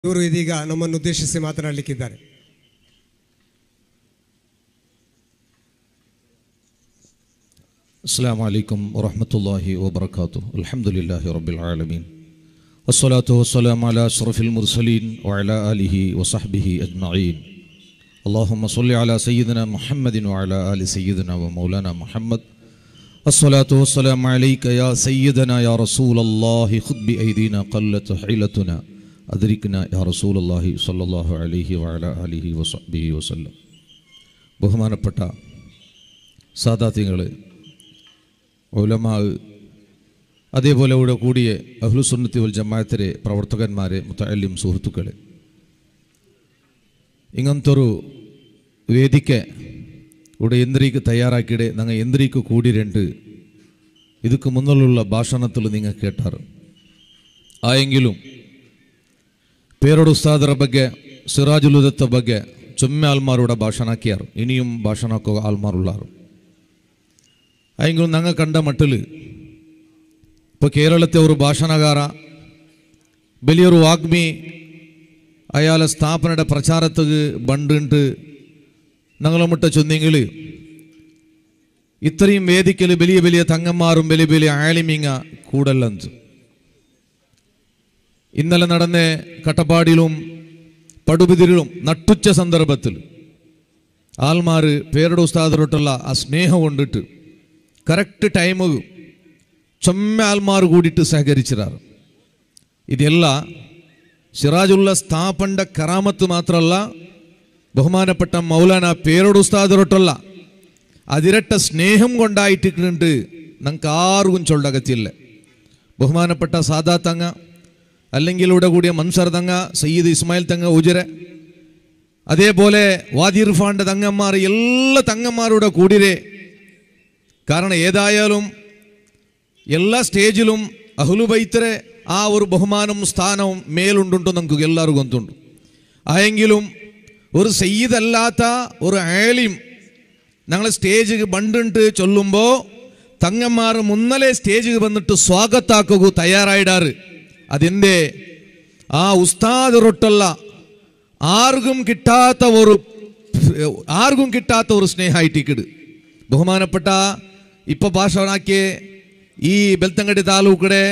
ಇವರು ಇದೀಗ ನಮ್ಮನ್ನು ಉದ್ದೇಶಿಸಿ ಮಾತನಾಡಲಿಕ್ಕಿದ್ದಾರೆ السلام عليكم ورحمة الله وبركاته الحمد لله رب العالمين والصلاة والسلام على أشرف المرسلين وعلى آله وصحبه أجمعين اللهم صل على سيدنا محمد وعلى آل سيدنا ومولانا محمد الصلاة والسلام عليك يا سيدنا يا رسول الله خذ بأيدينا قلت حيلتنا أدركنا يا رسول الله صلى الله عليه وعلى آله وصحبه وسلم ബഹുമാനപ്പെട്ട സാദാത്യങ്ങളെ ഉലമാ അതേപോലെ ഇവിടെ കൂടിയ അഹ്ലുസുന്നത്തി വൽ ജമാഅത്തിലെ പ്രവർത്തകന്മാരെ മുത്തല്ലിം സുഹൃത്തുക്കളെ ഇങ്ങനത്തൊരു വേദിക്ക് ഇവിടെ എന്തിരിക്ക് തയ്യാറാക്കിയിട്ട് ഞങ്ങൾ എന്തിരിക്ക് കൂടിരണ്ട് ಇದಕ್ಕೆ മുന്നിലുള്ള ಭಾಷಣത്തിൽ നിങ്ങൾ കേട്ടാറ് ആയെങ്കിലും പേരോട് ഉസ്താദರ ಬಗ್ಗೆ സിറാജുലുദത്ത ಬಗ್ಗೆ ചുമ്മ ആൾമാരുടെ ഭാഷണാക്കിയാർ ഇനിയും ഭാഷണാക്കുക ആൾമാരുള്ളാറ് ആയെങ്കിലും ഞങ്ങൾ കണ്ട മട്ടിൽ ഇപ്പോൾ കേരളത്തെ ഒരു ഭാഷണകാര വലിയൊരു വാഗ്മി അയാളെ സ്ഥാപനയുടെ പ്രചാരത്തുക്ക് ബണ്ടുണ്ട് ഞങ്ങളെ മുട്ട ചൊന്നെങ്കിൽ ഇത്രയും വേദിക്കൽ വലിയ വലിയ തങ്ങന്മാരും വലിയ വലിയ ആലിമിങ്ങ കൂടല്ലെന്ന് ഇന്നലെ നടന്ന കട്ടപ്പാടിയിലും പടുബിതിരിലും നട്ടുച്ച സന്ദർഭത്തിൽ ആൾമാർ പേരുടെ ഉസ്താദരോട്ടുള്ള ആ സ്നേഹം കൊണ്ടിട്ട് കറക്റ്റ് ടൈമ് ചൊമ്മ ആൾമാർ കൂടിയിട്ട് സഹകരിച്ചിരാറ് ಇದೆಲ್ಲ ಸಿರಾಜುಲ್ಲ ಸ್ಥಾಪಂಡ ಕರಾಮತ್ತು ಮಾತ್ರ ಅಲ್ಲ ബഹുമാനപ്പെട്ട മൗലാന പേരോട് ഉസ്താദരൊട്ടല്ല അതിരട്ട സ്നേഹം കൊണ്ടായിട്ടുണ്ട് നമുക്ക് ആർക്കും ചൊല്ലകത്തില്ല ബഹുമാനപ്പെട്ട സാദാ തങ്ങ അല്ലെങ്കിൽ ഇവിടെ കൂടിയ മൻസർ തങ്ങ സയ്യിദ് ഇസ്മായിൽ തങ്ങ ഉജരെ അതേപോലെ വാദി ഇർഫാന്റെ തങ്ങന്മാർ എല്ലാ തങ്ങന്മാരുടെ കൂടിരെ കാരണം ഏതായാലും എല്ലാ സ്റ്റേജിലും അഹുലുബൈത്തരെ ആ ഒരു ബഹുമാനവും സ്ഥാനവും മേലുണ്ടുണ്ട് നമുക്ക് എല്ലാവർക്കും ഗൊന്തുണ്ട് ആയെങ്കിലും ഒരു സയ്യിദല്ലാത്ത ഒരു ആലിം ഞങ്ങൾ സ്റ്റേജിಗೆ ബണ്ടുണ്ട് ചൊല്ലുമ്പോൾ തങ്ങന്മാർ മുന്നലെ സ്റ്റേജിಗೆ വന്നിട്ട് സ്വാഗത്താക്കുക തയ്യാറായിടാറ് അതെന്തേ ആ ഉസ്താദ് ആർക്കും കിട്ടാത്ത ഒരു ആർക്കും കിട്ടാത്ത ഒരു സ്നേഹമായിട്ടിക്കിട് ബഹുമാനപ്പെട്ട ഇപ്പൊ ഭാഷണാക്കിയ ഈ ബെൽത്തങ്കടി താലൂക്കിടെ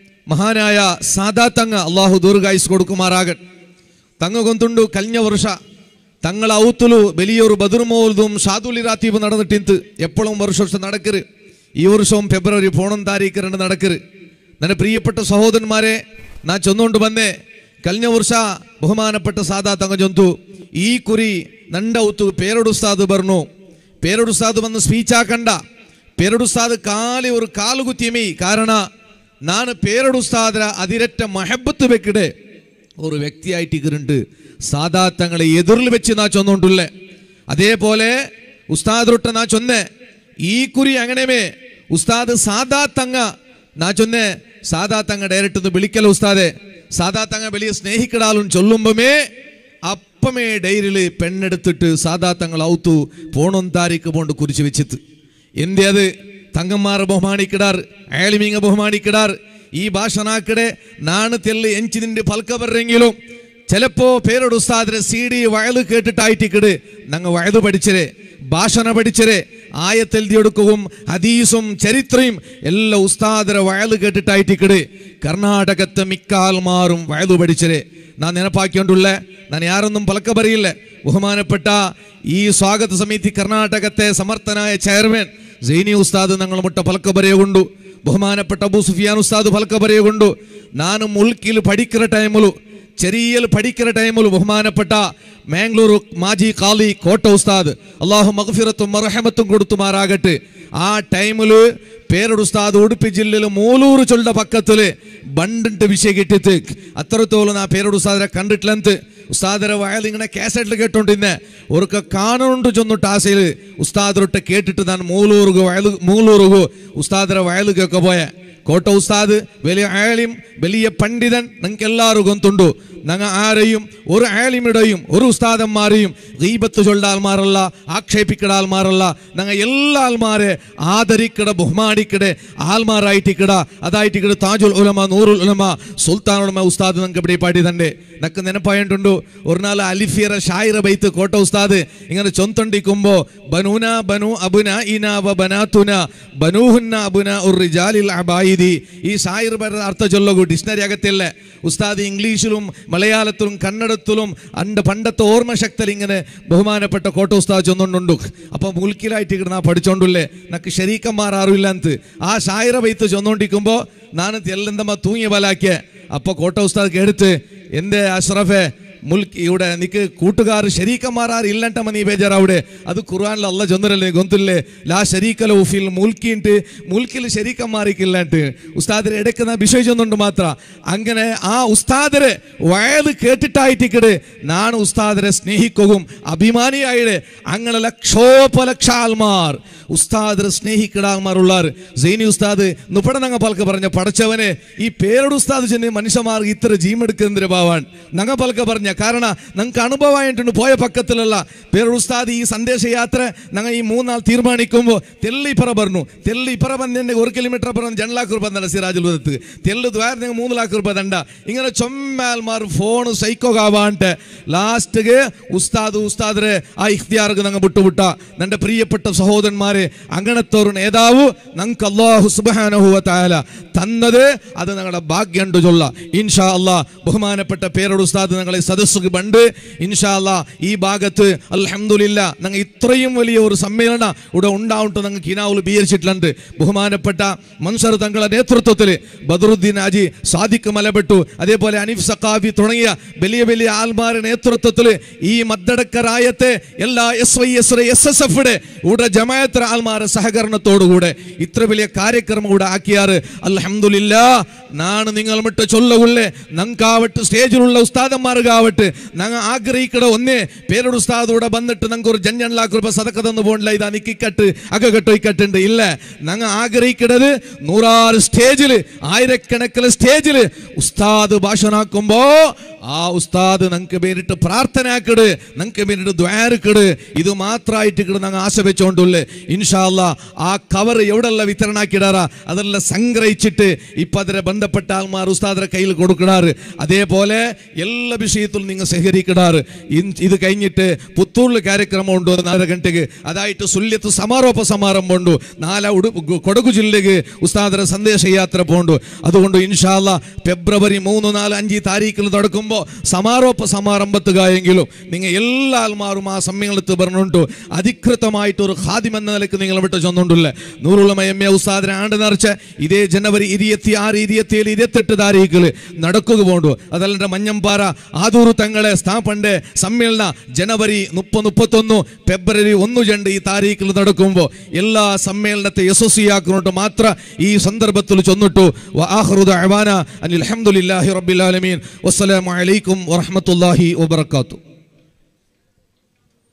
മഹാനായ സാദാ തങ്ങ അള്ളാഹു ദീർഘായുസ് കൊടുക്കുമാറാകട്ടെ തങ്ങ കൊന്തുണ്ടു കഴിഞ്ഞ വർഷ തങ്ങൾ ഔത്തുലു വലിയൊരു ബദുർമോൽതും ഷാദുലി റാത്തീബ് നടന്നിട്ടിന്ത് എപ്പോഴും വർഷ വർഷം നടക്കര് ഈ വർഷവും ഫെബ്രുവരി ഫോണും താരീഖ് രണ്ട് നടക്കര് ನನ್ನ ಪ್ರಿಯപ്പെട്ട ಸಹೋದರನ್ಮಾರೆ ನಾ ಚೊಂದೊಂಡು ಬಂದೆ ಕಲ್ನ ವರ್ಷ ಬಹುಮಾನಪಟ್ಟ ಸಾದಾ ತಂಗ ಜೊಂತು ಈ ಕುರಿ ನಂಡ ಉತ್ತು പേരൊടുസ്താദ് പറഞ്ഞു പേരൊടുസ്താദ് വന്ന് സ്പീച്ച് ആക്കണ്ട പേരൊടുസ്താദ് കാലി ഒരു കാಲು കുത്തിയമേ കാരണം ನಾನು പേരൊടുസ്താദര അതിരറ്റ മഹബത്ത് വെക്കിടെ ഒരു വ്യക്തിയായിട്ട് ഇരിക്കുന്നുണ്ട് സാദാ തങ്ങളെ എതിറിൽ വെച്ച് നാ ചൊന്നുകൊണ്ടുള്ളേ അതേപോലെ ഉസ്താദ് നാ ചൊന്നേ ഈ കുരി അങ്ങനെമേ ഉസ്താദ് സാദാ തങ്ങ നാ ചൊന്നേ സാദാ തങ്ങ ഡയറക്റ്റ് ഒന്ന് വിളിക്കല ഉസ്താദെ സാദാ തങ്ങ വലിയ സ്നേഹിക്കടാലും ചൊല്ലുമ്പമേ അപ്പമേ ഡൈറില് പെണ്ണെടുത്തിട്ട് സാദാ തങ്ങൾ ഔത്തു പോണൊൻ താരിക്ക് പോണ്ട് കുരിച്ചു വെച്ചിട്ട് എന്തേ അത് തങ്ങന്മാരെ ബഹുമാനിക്കിടാർ അയാളിമീങ്ങ ബഹുമാനിക്കിടാർ ഈ ഭാഷണാക്കിടെ നാണ് തെല്ല് എഞ്ചിനിന്റെ പൽക്ക പറഞ്ഞെങ്കിലും ചിലപ്പോ പേരോട് ഉസ്താദിനെ സി ഡി വയല് കേട്ടിട്ടായിട്ടിക്കിട് ഞങ്ങൾ വയത് പഠിച്ചരെ ഭാഷണ പഠിച്ചരെ ആയത്തെഴുതിയെടുക്കുകയും ഹദീസും ചരിത്രയും എല്ലാ ഉസ്താദരെ വയല് കേട്ടിട്ടായിട്ടിക്കിട് കർണാടകത്തെ മിക്ക ആൾമാറും വയലു പഠിച്ചരെ നാൻ ನೆನಪಾಕಿಕೊಂಡುಳ್ಳ ನಾನು ಯಾರೊಂದು ಫಲಕ ಬರೆಯಿಲ್ಲ ബഹുമാനപ്പെട്ട ഈ സ്വാഗത സമിതി കർണാടകത്തെ സമർത്ഥനായ ചെയർമാൻ സൈനി ഉസ്താദ് ഞങ്ങൾ മുട്ട ഫലക്ക ಬರೆಯಗೊಂಡು ബഹുമാനപ്പെട്ട അബൂ സുഫിയാൻ ഉസ്താദ് ഫലക്ക ಬರೆಯಗೊಂಡು ನಾನು ಮುಲ್ಕಿಲ್ പഠിക്കുന്ന ടൈമിಲು ചെറിയൽ പഠിക്കുന്ന ടൈമിൽ ബഹുമാനപ്പെട്ട മാംഗ്ലൂർ മാജി കാലി കോട്ട ഉസ്താദ് അള്ളാഹു മഗ്ഫിറത്തും മറഹമത്തും കൊടുത്തുമാറാകട്ടെ ആ ടൈമില് പേരുടെ ഉസ്താദ് ഉടുപ്പി ജില്ലയിൽ മൂലൂർ ചൊല്ലുടെ പക്കത്തില് ബണ്ടിട്ട് വിഷയം കിട്ടിത്ത് അത്രത്തോളം ആ പേരുടെ ഉസ്താദിനെ കണ്ടിട്ടില്ലെന്ന് ഉസ്താദരെ വയൽ ഇങ്ങനെ കാസറ്റിൽ കേട്ടോണ്ടിന്നെ ഒരുക്ക കാണുന്നുണ്ട് ചൊന്നിട്ട് ആശയിൽ ഉസ്താദരൊട്ട് കേട്ടിട്ട് ഞാൻ മൂലൂറുകു വയലു മൂലൂറുകു ഉസ്താദരെ വയലുകൊക്കെ പോയ കോട്ട ഉസ്താദ് വലിയ ആളിയും വലിയ പണ്ഡിതൻ നിങ്ങൾക്ക് എല്ലാവരും ഗൊന്തുണ്ടു ഞങ്ങൾ ആരെയും ഒരു ആലിമിടെയും ഒരു ഉസ്താദന്മാരെയും ഗീബത്ത് ചൊല്ല ആൾമാരല്ല ആക്ഷേപിക്കട ആൾമാരല്ല ഞങ്ങൾ എല്ലാ ആൾമാരെ ആദരിക്കട ബഹുമാനിക്കടെ ആൾമാരായിട്ടിക്കട അതായിട്ടിക്കട താജുൽ ഉലമ നൂറുൽ ഉലമ സുൽത്താൻ ഉലമ ഉസ്താദ് നമുക്ക് ഇവിടെ പാടി തന്റെ നക്ക് നെനപ്പായിട്ടുണ്ടു ഒരു നാൾ അലിഫിയറ ഷായിറ ബൈത്ത് കോട്ട ഉസ്താദ് ഇങ്ങനെ ചൊന്തണ്ടിക്കുമ്പോ ബനൂന ബനു അബുന ഇന വ ബനാത്തുന ബനൂഹുന്ന അബുന ഉർ റിജാലിൽ അബായിദി ഈ ഷായിർ പറയുന്ന അർത്ഥം ചൊല്ലകൂ ഡിക്ഷണറി അകത്തില്ല ഉസ്താദ് ഇംഗ്ലീഷിലും മലയാളത്തിലും കന്നഡത്തിലും അണ്ട് പണ്ടത്തെ ഓർമ്മശക്തിയിൽ ഇങ്ങനെ ബഹുമാനപ്പെട്ട കോട്ട ഉസ്താദ് ചൊന്നുണ്ടുണ്ടു അപ്പൊ മുൽക്കിലായിട്ട് ഇങ്ങനെ പഠിച്ചോണ്ടുല്ലേ നക്ക് ശരീക്കന്മാർ ആരുമില്ല ಅಂತ ആ ഷായിറ ബൈത്ത് ചൊന്നോണ്ടിരിക്കുമ്പോ ನಾನು ಎಲ್ಲೆಂದಮ್ಮ ತೂങ്ങി ಬಲಾಕೆ അപ്പൊ കോട്ട ഉസ്താദ് കേടുത്ത് എന്റെ അഷ്റഫെ മുൽക്ക് ഇവിടെ നിക്ക് കൂട്ടുകാർ ശരീക്കന്മാർ ഇല്ലണ്ടമ്മ നീ ബേജാറാവിടെ അത് ഖുർആനിൽ അല്ല ചൊന്നരല്ലേ ഗൊന്തില്ലേ ലാ ശരീക്കല ഉഫിൽ മുൽക്കിണ്ട് മുൽക്കിൽ ശരീക്കന്മാരിക്കില്ലാണ്ട് ഉസ്താദിനെ ഇടയ്ക്കുന്ന വിഷയം ചൊന്നുണ്ട് മാത്ര അങ്ങനെ ആ ഉസ്താദിനെ വയത് കേട്ടിട്ടായിട്ടിക്കട് നാണ് ഉസ്താദിനെ സ്നേഹിക്കുകയും അഭിമാനിയായിടെ അങ്ങനെ ലക്ഷോപലക്ഷ ആൾമാർ ഉസ്താദിനെ സ്നേഹിക്കട ആൾമാർ ഉള്ളാർ സൈനി ഉസ്താദ് നുപ്പടനങ്ങ പലക്ക് പറഞ്ഞ പടച്ചവനെ ഈ പേരുടെ ഉസ്താദ് ചെന്ന് മനുഷ്യന്മാർക്ക് ഇത്ര ജീമെടുക്കുന്നതിന് ഭാവാൻ നങ്ങ പലക്ക പറഞ്ഞ കാരണം ഞങ്ങൾക്ക് അനുഭവമായിട്ടുണ്ട് പോയ പക്കത്തിലുള്ള പേരുടെ ഉസ്താദ് ഈ സന്ദേശയാത്ര ഞങ്ങൾ ഈ മൂന്നാൾ തീരുമാനിക്കുമ്പോൾ തെല്ലി ഇപ്പറ പറഞ്ഞു തെല്ലി ഇപ്പറ ಬಂದೆ ഒരു കിലോമീറ്റർ അപ്പുറം ജൻ ലാഖ് രൂപ തന്നെ സിറാജുൽ വദത്ത് തെല്ല് ദ്വാര നിങ്ങൾ മൂന്ന് ലാഖ് രൂപ തണ്ട ഇങ്ങനെ ചൊമ്മാൽമാർ ഫോൺ സൈക്കോ കാവാണ്ട് ലാസ്റ്റിಗೆ ഉസ്താദ് ഉസ്താദരെ ആ ഇഖ്തിയാർക്ക് ഞങ്ങൾ വിട്ടുവിട്ട എൻ്റെ പ്രിയപ്പെട്ട സഹോദരന്മാരെ അങ്ങനത്തെ ഒരു നേതാവ് ഞങ്ങൾക്ക് അള്ളാഹു സുബാനഹുവ താല തന്നത് അത് ഞങ്ങളുടെ ഭാഗ്യണ്ട് ചൊല്ല ഇൻഷാ അല്ലാ ബഹുമാനപ്പെട്ട പേരോട് ഉസ്താദ് ഞങ്ങളെ സദസ്സുക്ക് പണ്ട് ഇൻഷാ അല്ലാ ഈ ഭാഗത്ത് അൽഹംദുലില്ല ഞങ്ങൾ ഇത്രയും വലിയ ഒരു സമ്മേളനം ഇവിടെ ഉണ്ടാവട്ടെ ഞങ്ങൾ കിനാവുൽ ബീകരിച്ചിട്ടുണ്ട് ബഹുമാനപ്പെട്ട മൻസർ തങ്ങളുടെ നേതൃത്വത്തിൽ ബദറുദ്ദീൻ ആജി സാദിഖ് മലപ്പെട്ടു അതേപോലെ അനീഫ് സക്കാഫി തുടങ്ങിയ വലിയ വലിയ ആൾമാരുടെ നേതൃത്വത്തിൽ ഈ മദ്ദടക്കരായത്തെ എല്ലാ S Y S S S F ഇവിടെ ജമായത്ര ആൾമാരുടെ സഹകരണത്തോടുകൂടെ ഇത്ര വലിയ കാര്യക്രമം ഇവിടെ ആക്കിയാറ് അൽഹംദുലില്ല നാണ് നിങ്ങൾ മിട്ട് ചൊല്ലുള്ളേ ഞങ്ങൾക്കാവട്ടെ സ്റ്റേജിലുള്ള ഉസ്താദന്മാർക്കാവട്ടെ ഞങ്ങൾ ആഗ്രഹിക്കട ഒന്നേ പേരുടെ ഉസ്താദ് ഇവിടെ വന്നിട്ട് ഞങ്ങൾക്ക് ഒരു ജഞ്ഞൻ ലാഖ് രൂപ സതക്ക തന്നു പോകണില്ല ഇതാ നിക്കിക്കട്ട് അകക്കെട്ടോ ഇക്കട്ടുണ്ട് ഇല്ല ഞങ്ങൾ ആഗ്രഹിക്കണത് നൂറാറ് സ്റ്റേജിൽ ആയിരക്കണക്കിന് സ്റ്റേജിൽ ഉസ്താദ് ഭാഷണാക്കുമ്പോ ആ ഉസ്താദ് ഞങ്ങൾക്ക് വേണ്ടിട്ട് പ്രാർത്ഥനയാക്കിട് ഞങ്ങൾക്ക് വേണ്ടിട്ട് ദ്വാരക്കിട് ഇത് മാത്രമായിട്ട് ഇക്കട് ഞങ്ങൾ ആശ വെച്ചോണ്ടുള്ളേ ഇൻഷാല്ല ആ കവർ എവിടെല്ലാം വിതരണാക്കിടാറാ അതെല്ലാം സംഗ്രഹിച്ചിട്ട് ഇപ്പൊ അതിനെ ബന്ധപ്പെട്ട ആൾമാർ ഉസ്താദിന്റെ കയ്യിൽ കൊടുക്കണാറ് അതേപോലെ എല്ലാ വിഷയത്തിലും നിങ്ങൾ സഹകരിക്കണാറ് ഇൻ- ഇത് കഴിഞ്ഞിട്ട് പുത്തൂരിൽ കാര്യക്രമം ഉണ്ട് നാലര ഗಂಟೆಗೆ അതായിട്ട് സുല്യത്ത് സമാരോപ സമാരംഭം ഉണ്ട് നാല ഉടു കൊടകു ജില്ലക്ക് ഉസ്താദര സന്ദേശ യാത്ര പോണ്ട് അതുകൊണ്ട് ഇൻഷാല്ല ഫെബ്രുവരി മൂന്ന് നാല് അഞ്ച് താരീഖിൽ തുടക്കുമ്പോൾ സമാരോപ സമാരംഭത്തുകായെങ്കിലും നിങ്ങൾ എല്ലാ ആൾമാരും ആ സമ്മേളനത്തിൽ പറഞ്ഞുണ്ട് അധികൃതമായിട്ട് ഒരു ഖാദിം എന്ന നിലയ്ക്ക് നിങ്ങൾ വിട്ട് ചെന്നുണ്ടല്ലേ നൂറുള്ള എം എ ഉസ്താദിനെ ആണ്ട് നിറച്ച് ഇതേ ജനുവരി ഇരുപത്തി ആറ് ഇരുപത്തിയേഴ് ഇരുപത്തെട്ട് താരീഖിൽ നടക്കുക പോണ്ടു അതല്ല മഞ്ഞമ്പാറ ആദൂರು തങ്ങളെ സ്ഥാപന്റെ സമ്മേളന ಜನವರಿ ಮುಪ್ಪ ಮುಪ್ಪತ್ತೊಂದು ಫೆಬ್ರವರಿ ಒಂದು ಜಂಡು ಈ ತಾರೀಖಿൽ നടക്കുമ്പോൾ എല്ലാ സമ്മേളനത്തെ യശസ്വിയാക്കുന്നുണ്ട് മാത്ര ഈ സന്ദർഭത്തിൽ ചൊന്നിട്ടു വആഖിറു ദഅവാന അനിൽ ഹംദുലില്ലാഹി റബ്ബിൽ ആലമീൻ വസ്സലാമു അലൈക്കും വറഹ്മത്തുള്ളാഹി വബറകാതുഹു